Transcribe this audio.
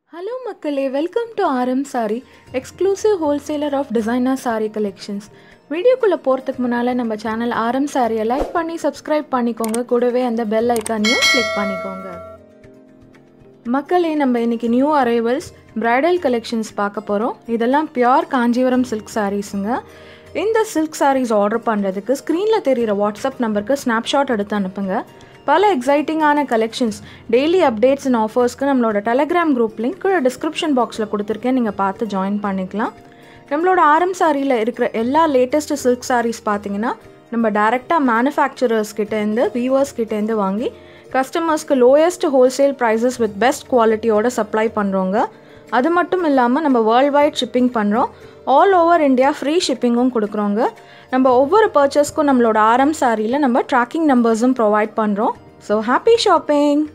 hello மக்களே welcome to RM sari exclusive wholesaler of designer sari collections வீடியோக்குள்ளே போகிறதுக்கு முன்னால் நம்ம சேனல் ஆர்எம் சாரியை லைக் பண்ணி சப்ஸ்கிரைப் பண்ணிக்கோங்க கூடவே அந்த பெல் ஐக்கானையும் கிளிக் பண்ணிக்கோங்க மக்களே நம்ம இன்னைக்கு நியூ அரைவல்ஸ் பிரைடல் கலெக்ஷன்ஸ் பார்க்க போகிறோம் இதெல்லாம் பியோர் காஞ்சிபுரம் சில்க் சாரீஸுங்க இந்த சில்க் சாரீஸ் ஆர்டர் பண்ணுறதுக்கு ஸ்க்ரீனில் தெரிகிற வாட்ஸ்அப் நம்பருக்கு ஸ்னாப்ஷாட் எடுத்து அனுப்புங்க பல எக்ஸைட்டிங்கான கலெக்ஷன்ஸ் டெய்லி அப்டேட்ஸ் அண்ட் ஆஃபர்ஸ்க்கு நம்மளோட டெலகிராம் குரூப் லிங்க் கீழே டிஸ்கிரிப்ஷன் பாக்ஸில் கொடுத்துருக்கேன் நீங்கள் பார்த்து ஜாயின் பண்ணிக்கலாம் நம்மளோட ஆரம் சாரியில் இருக்கிற எல்லா லேட்டஸ்ட் சில்க் சாரீஸ் பார்த்தீங்கன்னா நம்ம டேரெக்டாக மேனுஃபேக்சரர்ஸ் கிட்டேருந்து வீவர்ஸ் கிட்டேருந்து வாங்கி கஸ்டமர்ஸ்க்கு lowest wholesale prices with best குவாலிட்டியோட சப்ளை பண்ணுறோங்க அது மட்டும் இல்லாமல் நம்ம வேர்ல்ட் வைட் ஷிப்பிங் பண்ணுறோம் ஆல் ஓவர் இந்தியா ஃப்ரீ ஷிப்பிங்கும் கொடுக்குறோங்க நம்ம ஒவ்வொரு பர்ச்சேஸ்க்கும் நம்மளோட ஆரம் சாரியில் நம்ம ட்ராக்கிங் நம்பர்ஸும் ப்ரொவைட் பண்ணுறோம் ஸோ ஹாப்பி ஷாப்பிங்